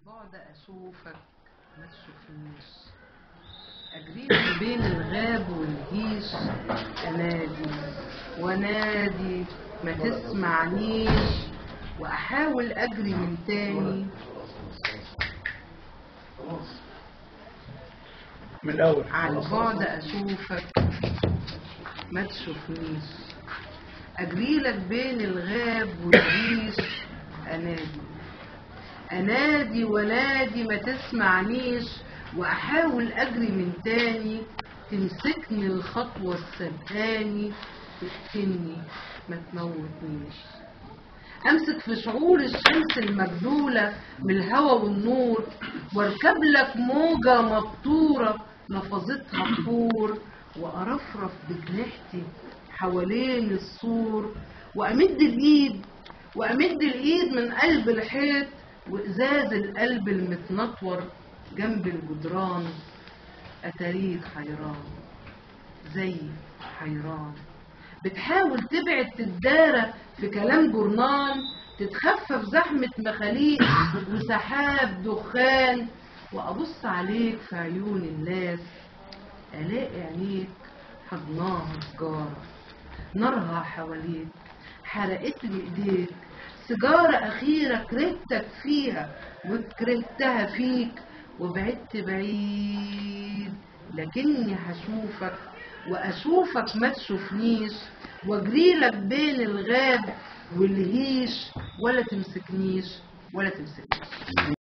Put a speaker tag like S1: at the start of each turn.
S1: بعد اشوفك ما تشوفنيش اجريك بين الغاب والجيش انادي وانادي ما تسمعنيش واحاول اجري من تاني
S2: من الأول
S1: على البعد اشوفك ما تشوفنيش اجريلك بين الغاب والجيش انادي انادي ونادي ما تسمعنيش واحاول اجري من تاني تمسكني الخطوة السبقاني تقتلني ما تموتنيش امسك في شعور الشمس المبذولة من الهوا والنور واركب لك موجة مبتورة نفضتها حور وارفرف بجناحتي حوالين السور وامد الايد وامد الايد من قلب الحيط وازاز القلب المتنطور جنب الجدران اتاريك حيران زي حيران بتحاول تبعد تتدارى في كلام جرنان تتخفف زحمة مخاليق وسحاب دخان وأبص عليك في عيون الناس ألاقي عينيك حضناها سجارة نارها حواليك حرقت لي ايديك سيجارة أخيرة كرهتك فيها وكرهتها فيك وبعدت بعيد لكني هشوفك وأشوفك ما تشوفنيش واجريلك بين الغاب والهيش ولا تمسكنيش ولا تمسكنيش